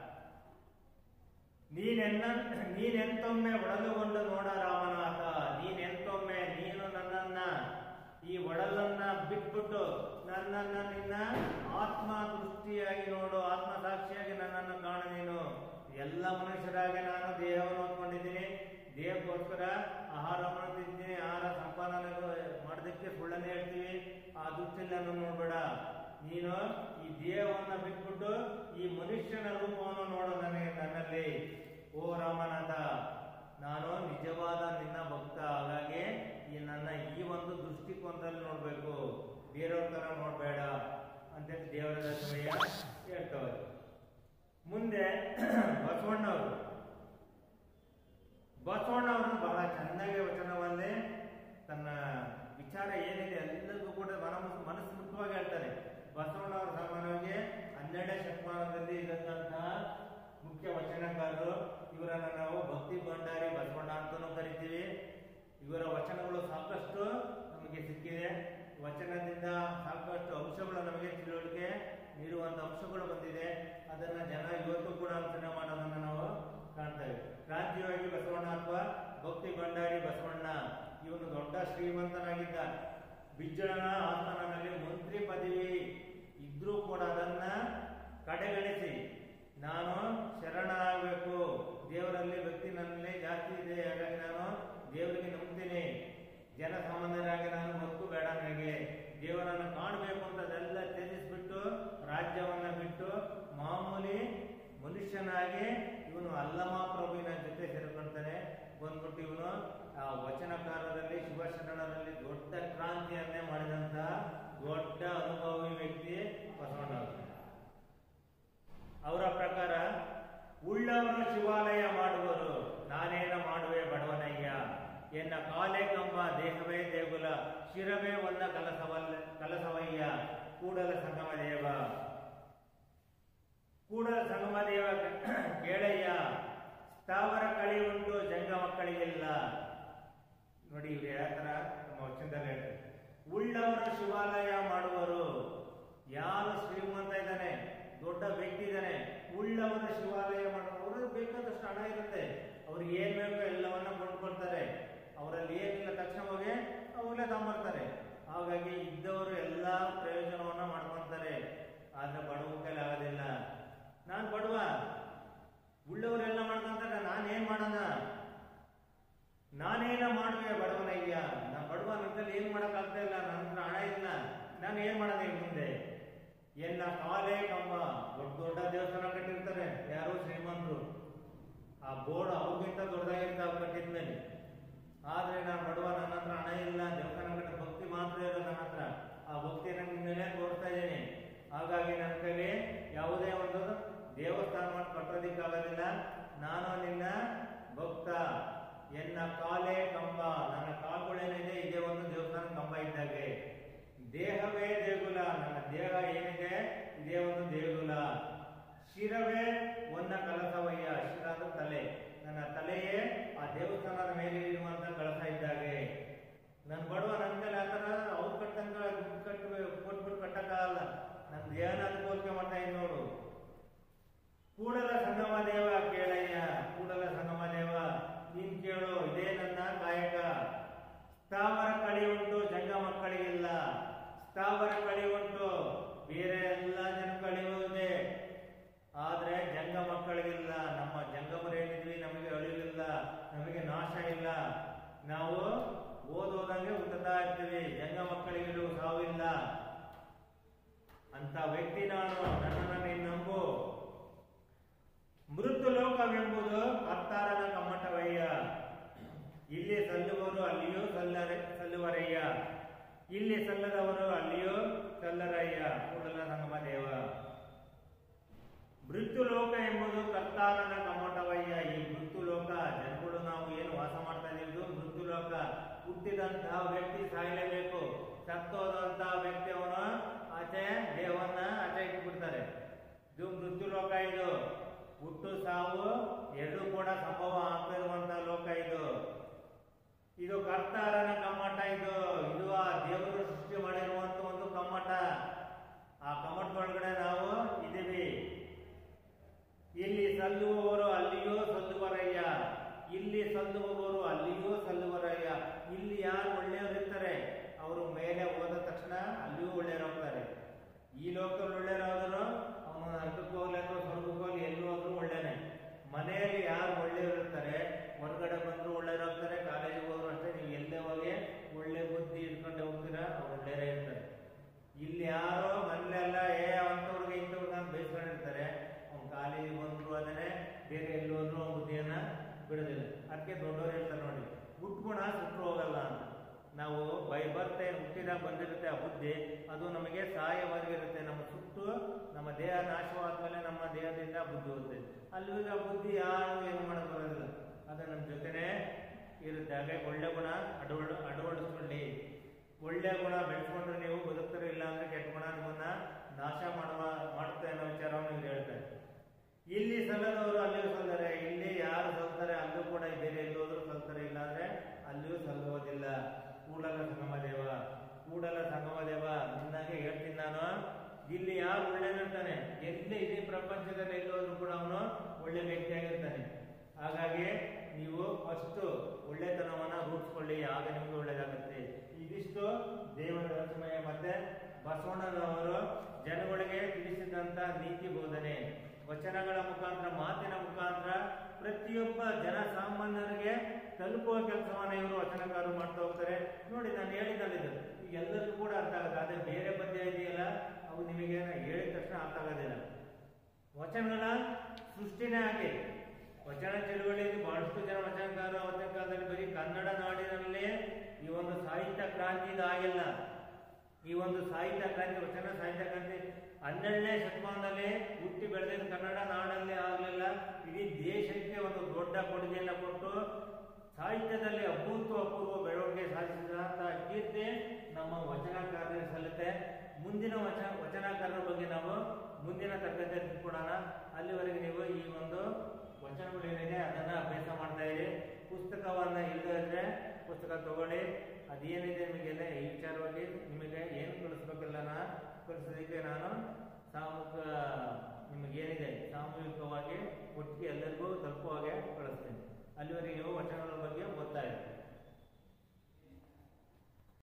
ನೀನೆನ್ನ ನೀನೆಂತೊಮ್ಮೆ ಒಡಲುಗೊಂಡು ನೋಡ ರಾಮನಾಥ ನೀನೆಂತೊಮ್ಮೆ ನೀನು ನನ್ನನ್ನ ಈ ಒಡಲನ್ನ ಬಿಟ್ಬಿಟ್ಟು ನನ್ನನ್ನ ನಿನ್ನ ಆತ್ಮ ದೃಷ್ಟಿಯಾಗಿ ನೋಡು ಆತ್ಮ ಸಾಕ್ಷಿಯಾಗಿ ನನ್ನನ್ನು ಕಾಣು ನೀನು ಎಲ್ಲ ಮನುಷ್ಯರಾಗಿ ನಾನು ದೇಹವನ್ನು ಹೊತ್ಕೊಂಡಿದ್ದೀನಿ ದೇಹಕ್ಕೋಸ್ಕರ ಆಹಾರವನ್ನು ತಿಂತೀನಿ ಆಹಾರ ಸಂಪಾದನೆ ಮಾಡೋದಕ್ಕೆ ಸುಳ್ಳನ್ನು ಹೇಳ್ತೀವಿ ಆ ದೃಷ್ಟಿಯಲ್ಲಿ ನಾನು ನೋಡ್ಬೇಡ ನೀನು ಈ ದೇಹವನ್ನು ಬಿಟ್ಬಿಟ್ಟು ಈ ಮನುಷ್ಯನ ರೂಪವನ್ನು ನೋಡು ನನಗೆ ನನ್ನಲ್ಲಿ ಓ ರಾಮನಾಥ ನಾನು ನಿಜವಾದ ನಿನ್ನ ಭಕ್ತ ಹಾಗಾಗಿ ಈ ನನ್ನ ಈ ಒಂದು ದೃಷ್ಟಿಕೋನದಲ್ಲಿ ನೋಡ್ಬೇಕು ಬೇರೆಯವ್ರ ತರ ನೋಡ್ಬೇಡ ಅಂತೇಳಿ ದೇವರ ದರ್ಶನಯ್ಯ ಹೇಳ್ತವ್ರೆ ಮುಂದೆ ಬಸವಣ್ಣವರು ಬಸವಣ್ಣವರು ಬಹಳ ಚೆನ್ನಾಗಿ ವಚನವನ್ನೇ ತನ್ನ ವಿಚಾರ ಏನಿದೆ ಎಲ್ಲರಿಗೂ ಕೂಡ ಮನ ಮನಸ್ಸು ಮುಖ್ಯವಾಗಿ ಹೇಳ್ತಾರೆ ಬಸವಣ್ಣವರು ಸಾಮಾನ್ಯವಾಗಿ ಹನ್ನೆರಡನೇ ಶತಮಾನದಲ್ಲಿ ಇದ್ದಂತಹ ಮುಖ್ಯ ವಚನಕಾರರು ಇವರನ್ನ ನಾವು ಭಕ್ತಿ ಭಂಡಾರಿ ಬಸವಣ್ಣ ಅಂತಾನೂ ಕರಿತೀವಿ ಇವರ ವಚನಗಳು ಸಾಕಷ್ಟು ನಮಗೆ ಸಿಕ್ಕಿದೆ ವಚನದಿಂದ ಸಾಕಷ್ಟು ಅಂಶಗಳು ನಮಗೆ ತಿಳುವಳಿಕೆ ನೀಡುವಂತ ಅಂಶಗಳು ಬಂದಿದೆ ಅದನ್ನ ಜನ ಇವತ್ತು ಕೂಡ ಅನುಸರಣೆ ಮಾಡೋದನ್ನ ನಾವು ಕಾಣ್ತೇವೆ ಕ್ರಾಂತಿಯೋಗಿ ಬಸವಣ್ಣ ಅಥವಾ ಭಕ್ತಿ ಭಂಡಾರಿ ಬಸವಣ್ಣ ಇವನು ದೊಡ್ಡ ಶ್ರೀಮಂತನಾಗಿದ್ದ ಬಿಜ್ಜಳನ ಆಸ್ಥಾನದಲ್ಲಿ ಮಂತ್ರಿ ಪದವಿ ಇದ್ರೂ ಕೂಡ ಅದನ್ನ ಕಡೆಗಣಿಸಿ ನಾನು ಶರಣಾಗಬೇಕು ದೇವರಲ್ಲಿ ಭಕ್ತಿ ನನ್ನಲ್ಲಿ ಜಾಸ್ತಿ ಇದೆ ಹಾಗಾಗಿ ನಾನು ದೇವರಿಗೆ ನಂಬ್ತೀನಿ ಜನಸಾಮಾನ್ಯರಾಗಿ ನಾನು ಬದುಕು ಬೇಡ ನನಗೆ ದೇವರನ್ನು ಕಾಣಬೇಕು ಅಂತ ಅದೆಲ್ಲ ತ್ಯಜಿಸ್ಬಿಟ್ಟು ರಾಜ್ಯವನ್ನ ಬಿಟ್ಟು ಮಾಮೂಲಿ ಮನುಷ್ಯನಾಗಿ ಇವನು ಅಲ್ಲಮ ಪ್ರಭುವಿನ ಜೊತೆ ಸೇರ್ಕೊಳ್ತಾನೆ ಬಂದ್ಬಿಟ್ಟು ಇವನು ಆ ವಚನಕಾರರಲ್ಲಿ ಶಿವಶರಣರಲ್ಲಿ ದೊಡ್ಡ ಕ್ರಾಂತಿಯನ್ನೇ ಮಾಡಿದಂತ ದೊಡ್ಡ ಅನುಭವಿ ವ್ಯಕ್ತಿ ಬಸವಣ್ಣವರು ಅವರ ಪ್ರಕಾರ ಉಳ್ಳವರು ಶಿವಾಲಯ ಮಾಡುವರು ನಾನೇನ ಮಾಡುವೆ ಬಡವನಯ್ಯ ಎನ್ನ ಕಾಲೇ ಕಂಬ ದೇಹವೇ ದೇಗುಲ ಶಿರವೇ ಒನ್ನ ಕಲಸವಲ್ಲ ಕಲಸವಯ್ಯ ಕೂಡಲ ಸಂಗಮ ದೇವ ಕೂಡಲ ಸಂಗಮ ದೇವ ಕೇಳಯ್ಯ ಸ್ಥಾವರ ಕಳಿ ಉಂಟು ಜಂಗ ಮಕ್ಕಳಿಗಿಲ್ಲ ನೋಡಿ ಇವ್ರು ಯಾವ ತರ ನಮ್ಮ ವಚನದಲ್ಲಿ ಹೇಳ್ತಾರೆ ಉಳ್ಳವರು ಶಿವಾಲಯ ಮಾಡುವರು ಯಾರು ಶ್ರೀಮಂತ ಇದ್ದಾನೆ ದೊಡ್ಡ ವ್ಯಕ್ತಿ ಇದ್ದಾನೆ ಉಳ್ಳವರ ಶಿವಾಲಯ ಮಾಡುವರು ಬೇಕಾದಷ್ಟು ಹಣ ಇರುತ್ತೆ ಅವ್ರಿಗೆ ಏನ್ ಬೇಕೋ ಎಲ್ಲವನ್ನ ಕೊಂಡ್ಕೊಳ್ತಾರೆ ಅವರಲ್ಲಿ ಏನಿಲ್ಲ ತಕ್ಷಣ ಹೋಗಿ ಅವಾಗಲೇ ತಗೊಂಬರ್ತಾರೆ ಹಾಗಾಗಿ ಇದ್ದವರು ಎಲ್ಲ ಪ್ರಯೋಜನವನ್ನ ಮಾಡ್ಕೊಂತಾರೆ ಆದ್ರೆ ಬಡವ ಕೈಲಿ ಆಗೋದಿಲ್ಲ ನಾನ್ ಬಡವ ಉಳ್ಳವರೆಲ್ಲ ಮಾಡ್ಕೊಂತಾರೆ ನಾನು ಏನ್ ಮಾಡೋಣ ನಾನೇನ ಮಾಡುವೆ ಬಡವನಯ್ಯ ನಾ ಬಡವ ನನ್ನಲ್ಲಿ ಏನ್ ಮಾಡಕ್ ಆಗ್ತಾ ಇಲ್ಲ ನನ್ನ ಹತ್ರ ಹಣ ಇಲ್ಲ ನಾನು ಏನ್ ಮಾಡೋದು ಈಗ ಮುಂದೆ ಎನ್ನ ಕಾಲೇ ಕಂಬ ದೊಡ್ಡ ದೊಡ್ಡ ದೇವಸ್ಥಾನ ಕಟ್ಟಿರ್ತಾರೆ ಯಾರೋ ಶ್ರೀಮಂತರು ಆ ಬೋರ್ಡ್ ಅವ್ರಿಗಿಂತ ದೊಡ್ಡದಾಗಿರ್ತಾವ ಕಟ್ಟಿದ್ಮೇಲೆ ಆದ್ರೆ ನಾನು ಬಡವ ನನ್ನ ಹತ್ರ ಹಣ ಇಲ್ಲ ದೇವಸ್ಥಾನ ಕಟ್ಟ ಭಕ್ತಿ ಮಾತ್ರ ಇರೋದು ನನ್ನ ಹತ್ರ ಆ ಭಕ್ತಿಯನ್ನು ನಿನ್ನೆಲೆ ತೋರಿಸ್ತಾ ಇದ್ದೀನಿ ಹಾಗಾಗಿ ನನ್ನ ಕೈಲಿ ಯಾವುದೇ ಒಂದು ದೇವಸ್ಥಾನವನ್ನು ಕಟ್ಟೋದಿಕ್ಕಾಗೋದಿಲ್ಲ ನಾನು ನಿನ್ನ ಭಕ್ತ ಎನ್ನ ಕಾಲೇ ಕಂಬ ನನ್ನ ಕಾಲುಗಳೇನಿದೆ ಇದೇ ಒಂದು ದೇವಸ್ಥಾನ ಕಂಬ ಇದ್ದಾಗೆ ದೇಹವೇ ದೇಗುಲ ನನ್ನ ದೇಹ ಏನಿದೆ ಇದೇ ಒಂದು ದೇಗುಲ ಶಿರವೇ ಒಂದ ಕಲಸವಯ್ಯ ಶಿರ ಅಂದ್ರೆ ತಲೆ ನನ್ನ ತಲೆಯೇ ಆ ದೇವಸ್ಥಾನದ ಮೇಲೆ ಇರುವಂತ ಕಳಸ ಇದ್ದಾಗೆ ನನ್ ಬಡವ ನನ್ನ ಮೇಲೆ ಆತರ ಅವ್ರು ಕಟ್ಟಂಗ ದುಡ್ಡು ಕಟ್ಟು ಕೊಟ್ಬಿಟ್ಟು ಕಟ್ಟಕ್ಕಾಗಲ್ಲ ನನ್ನ ದೇಹನ ಅದು ಹೋಲಿಕೆ ಮಾಡ್ತಾ ಇದ್ ನೋಡು ಕೂಡಲ ಸಂಗಮ ದೇವ ಕೇಳಯ್ಯ ಕೂಡಲ ಸಂಗಮ ದೇವ ನೀನ್ ಕೇಳು ಇದೇ ನನ್ನ ಕಾಯಕ ಸ್ಥಾವರ ಕಳಿ ಉಂಟು ಜಂಗ ಮಕ್ಕಳಿಗಿಲ್ಲ ಸ್ಥಾವರ ಕಳಿ ಉಂಟು ಬೇರೆ ಎಲ್ಲ ಜನ ಕಳಿಯುವುದೇ ಆದ್ರೆ ಜಂಗ ಮಕ್ಕಳಿಗಿಲ್ಲ ನಮ್ಮ ಜಂಗಮರೇನಿದ್ವಿ ನಮಗೆ ಅಳಿವಿಲ್ಲ ನಮಗೆ ನಾಶ ಇಲ್ಲ ನಾವು ಓದೋದಂಗೆ ಉತ್ತತಾ ಇರ್ತೀವಿ ಜಂಗ ಮಕ್ಕಳಿಗೆ ಸಾವಿಲ್ಲ ಅಂತ ವ್ಯಕ್ತಿ ನಾನು ನನ್ನನ್ನು ನೀನು ನಂಬು ಮೃತ್ಯು ಲೋಕವೆಂಬುದು ಕತ್ತಾರನ ಕಮ್ಮಟವಯ್ಯ ಇಲ್ಲಿ ಸಲ್ಲುವರು ಅಲ್ಲಿಯೂ ಸಲ್ಲರೆ ಸಲ್ಲುವರಯ್ಯ ಇಲ್ಲಿ ಸಲ್ಲದವರು ಅಲ್ಲಿಯೂ ಸಲ್ಲರಯ್ಯ ಕೂಡಲ ಸಂಗಮ ದೇವ ಮೃತ್ಯು ಲೋಕ ಎಂಬುದು ಕರ್ತಾರನ ಕಮ್ಮಟವಯ್ಯ ಈ ಮೃತ್ಯು ಲೋಕ ಜನಗಳು ನಾವು ಏನು ವಾಸ ಮಾಡ್ತಾ ಇದ್ದೀವಿ ಮೃತ್ಯು ಲೋಕ ಹುಟ್ಟಿದಂತಹ ವ್ಯಕ್ತಿ ಸಾಯಲೇಬೇಕು ಸತ್ತೋದಂತಹ ಸಾವು ಎರಡೂ ಕೂಡ ಸಂಭವ ಆಗ್ತಾ ಇರುವಂತ ಲೋಕ ಇದು ಇದು ಕರ್ತಾರನ ಕಮ್ಮಟ ಇದು ಇದು ಆ ದೇವರು ಸೃಷ್ಟಿ ಮಾಡಿರುವಂತ ಒಂದು ಕಮ್ಮಟ ಆ ಕಮ್ಮಟದೊಳಗಡೆ ನಾವು ಇದ್ದೀವಿ ಇಲ್ಲಿ ಸಲ್ಲುವವರು ಅಲ್ಲಿಯೂ ಸಲ್ಲುವರಯ್ಯ ಇಲ್ಲಿ ಸಲ್ಲುವವರು ಅಲ್ಲಿಯೂ ಸಲ್ಲುವರಯ್ಯ ಇಲ್ಲಿ ಯಾರು ಒಳ್ಳೆಯವರಿರ್ತಾರೆ ಅವರು ಮೇಲೆ ಹೋದ ತಕ್ಷಣ ಅಲ್ಲಿಯೂ ಒಳ್ಳೆಯವರಾಗ್ತಾರೆ ಈ ಲೋಕದಲ್ಲಿ ಒಳ್ಳೆಯವರಾದ್ರು ಅವನು ನರಕಕ್ಕೆ ಹೋಗ್ಲಿ ಅಥವಾ ಸ್ವರ್ಗಕ್ಕೆ ಹೋಗ್ಲಿ ಎಲ್ಲಿ ಹೋದ್ರು ಒಳ್ಳೆನೆ ಮನೆಯಲ್ಲಿ ಯಾರು ಒಳ್ಳೆಯವರಿರ್ತಾರೆ ಹೊರಗಡೆ ಬಂದ್ರು ಒಳ್ಳೆಯವರಾಗ್ತಾರೆ ಕಾಲೇಜಿಗೆ ಹೋದ್ರು ಅಷ್ಟೇ ನೀವು ಎಲ್ಲೇ ಹೋಗಿ ಒಳ್ಳೆ ಬುದ್ಧಿ ಇಟ್ಕೊಂಡೆ ಹೋಗ್ತೀರಾ ಅವ್ರು ಒಳ್ಳೆಯವರೇ ಇರ್ತಾರೆ ಇಲ್ಲಿ ಯಾರೋ ಮನೆಯಲ್ಲ ಏ ಅಂತವ್ರಿಗೆ ಇಂಥವ್ರಿಗೆ ಅಂತ ಬಯಸ್ಕೊಂಡಿರ್ತಾರೆ ಅವ್ನು ಕಾಲೇಜಿಗೆ ಬಂದ್ರು ಅದನ್ನೇ ಬೇರೆ ಎಲ್ಲಿ ಹೋದ್ರು ಅವ್ನ ಬುದ್ಧಿಯನ್ನ ಬಿಡೋದಿಲ್ಲ ಅದಕ್ಕೆ ದೊಡ್ಡವ್ರು ಹೇಳ್ತಾರೆ ನೋಡಿ ಗುಣ ಸುಟ್ಟರು ಹೋಗಲ್ಲ ಅಂತ ನಾವು ಬೈ ಬರ್ತೆ ಹುಟ್ಟಿದಾಗ ಬಂದಿರುತ್ತೆ ಆ ಬುದ್ಧಿ ಅದು ನಮಗೆ ಸಹಾಯವಾಗಿರುತ್ತೆ ನಮ್ಮ ಸುಟ್ಟು ನಮ್ಮ ದೇಹ ನಾಶವಾದ್ಮೇಲೆ ನಮ್ಮ ದೇಹದಿಂದ ಬುದ್ಧಿ ಹೋಗುತ್ತೆ ಅಲ್ಲಿ ಆ ಬುದ್ಧಿ ಯಾರು ಏನು ಮಾಡಕ್ ಬರೋದಿಲ್ಲ ಅದು ನಮ್ಮ ಜೊತೆನೇ ಇರುತ್ತೆ ಹಾಗೆ ಒಳ್ಳೆ ಗುಣ ಅಡವಳ ಅಳವಡಿಸ್ಕೊಳ್ಳಿ ಒಳ್ಳೆ ಗುಣ ಬೆಳೆಸ್ಕೊಂಡ್ರೆ ನೀವು ಬದುಕ್ತಾರೆ ಇಲ್ಲ ಅಂದ್ರೆ ಕೆಟ್ಟ ಗುಣ ನಿಮ್ಮನ್ನ ನಾಶ ಮಾಡುವ ಮಾಡುತ್ತೆ ಅನ್ನೋ ವಿಚಾರವನ್ನು ಇವ್ರು ಹೇಳ್ತಾರೆ ಇಲ್ಲಿ ಸಲ್ಲದವರು ಅಲ್ಲಿಯೂ ಸಲ್ಲರೆ ಇಲ್ಲಿ ಯಾರು ಸಲ್ತಾರೆ ಅಲ್ಲೂ ಕೂಡ ಬೇರೆ ಎಲ್ಲಿ ಹೋದ್ರು ಸಲ್ತಾರೆ ಇಲ್ಲ ಅಂದ್ರೆ ಅಲ್ಲಿಯೂ ಸಲ್ಲುವುದಿಲ್ಲ ಕೂಡಲ ಸಂಗಮ ದೇವ ಕೂಡಲ ಸಂಗಮ ದೇವ ನಿನ್ನಾಗೆ ಹೇಳ್ತೀನಿ ನಾನು ಇಲ್ಲಿ ಯಾರು ಒಳ್ಳೆದಿರ್ತಾನೆ ಎಲ್ಲಿ ಇಡೀ ಪ್ರಪಂಚದಲ್ಲಿ ಎಲ್ಲಿ ಹೋದ್ರು ಕೂಡ ಅವನು ಒಳ್ಳೆ ವ್ಯಕ್ತಿಯಾಗಿರ್ತಾನೆ ಹಾಗಾಗಿ ನೀವು ಫಸ್ಟ್ ಒಳ್ಳೆತನವನ್ನ ರೂಪಿಸ್ಕೊಳ್ಳಿ ಆಗ ನಿಮ್ಗೆ ಒಳ್ಳೇದಾಗುತ್ತೆ ಇದಿಷ್ಟು ದೇವರ ರಚನೆಯ ಮತ್ತೆ ಬಸವಣ್ಣನವರು ಜನಗಳಿಗೆ ತಿಳಿಸಿದಂತ ನೀತಿ ಬೋಧನೆ ವಚನಗಳ ಮುಖಾಂತರ ಮಾತಿನ ಮುಖಾಂತರ ಪ್ರತಿಯೊಬ್ಬ ಜನಸಾಮಾನ್ಯರಿಗೆ ತಲುಪುವ ಕೆಲಸವನ್ನ ಇವರು ವಚನಕಾರರು ಮಾಡ್ತಾ ಹೋಗ್ತಾರೆ ನೋಡಿ ನಾನು ಹೇಳಿದ್ದು ಈಗ ಎಲ್ಲರಿಗೂ ಕೂಡ ಅರ್ಥ ಆಗುತ್ತೆ ಅದೇ ಬೇರೆ ಪದ್ಯ ಇದೆಯಲ್ಲ ಅವು ನಿಮಗೆ ಹೇಳಿದ ತಕ್ಷಣ ಅರ್ಥ ಆಗೋದಿಲ್ಲ ವಚನಗಳ ಸೃಷ್ಟಿನೇ ಹಾಗೆ ವಚನ ಚಳುವಳಿಯಲ್ಲಿ ಬಹಳಷ್ಟು ಜನ ವಚನಕಾರರು ಅವತ್ತಿನ ಕಾಲದಲ್ಲಿ ಬರೀ ಕನ್ನಡ ನಾಡಿನಲ್ಲೇ ಈ ಒಂದು ಸಾಹಿತ್ಯ ಕ್ರಾಂತಿ ಇದು ಆಗಿಲ್ಲ ಈ ಒಂದು ಸಾಹಿತ್ಯ ಕ್ರಾಂತಿ ವಚನ ಸಾಹಿತ್ಯ ಕ್ರಾಂತಿ ಹನ್ನೆರಡನೇ ಶತಮಾನದಲ್ಲಿ ಹುಟ್ಟಿ ಬೆಳೆದಿದ್ದ ಕನ್ನಡ ನಾಡಲ್ಲಿ ಆಗಲಿಲ್ಲ ಇಡೀ ದೇಶಕ್ಕೆ ಒಂದು ದೊಡ್ಡ ಕೊಡುಗೆಯನ್ನು ಕೊಟ್ಟು ಸಾಹಿತ್ಯದಲ್ಲಿ ಅಭೂತ ಅಪೂರ್ವ ಬೆಳವಣಿಗೆ ಸಾಧಿಸಿದಂತಹ ಕೀರ್ತಿ ನಮ್ಮ ವಚನಕಾರರಿಗೆ ಸಲ್ಲುತ್ತೆ ಮುಂದಿನ ವಚನ ವಚನಕಾರರ ಬಗ್ಗೆ ನಾವು ಮುಂದಿನ ತರಗತಿ ತಿಳ್ಕೊಳ್ಳೋಣ ಅಲ್ಲಿವರೆಗೆ ನೀವು ಈ ಒಂದು ವಚನಗಳು ಏನಿದೆ ಅದನ್ನ ಅಭ್ಯಾಸ ಮಾಡ್ತಾ ಇರಿ ಪುಸ್ತಕವನ್ನ ಇಲ್ಲದೆ ಇದ್ರೆ ಪುಸ್ತಕ ತಗೊಳ್ಳಿ ಅದೇನಿದೆ ನಿಮಗೆಲ್ಲ ಈ ವಿಚಾರವಾಗಿ ನಿಮಗೆ ಏನು ಕಳಿಸ್ಬೇಕೆಲ್ಲ ಕಳಿಸೋದಕ್ಕೆ ನಾನು ಸಾಮೂಹಿಕ ನಿಮಗೇನಿದೆ ಸಾಮೂಹಿಕವಾಗಿ ಒಟ್ಟಿಗೆ ಎಲ್ಲರಿಗೂ ತಲುಪುವ ಹಾಗೆ ಕಳಿಸ್ತೇನೆ ಅಲ್ಲಿವರೆಗೆ ನೀವು ವಚನಗಳ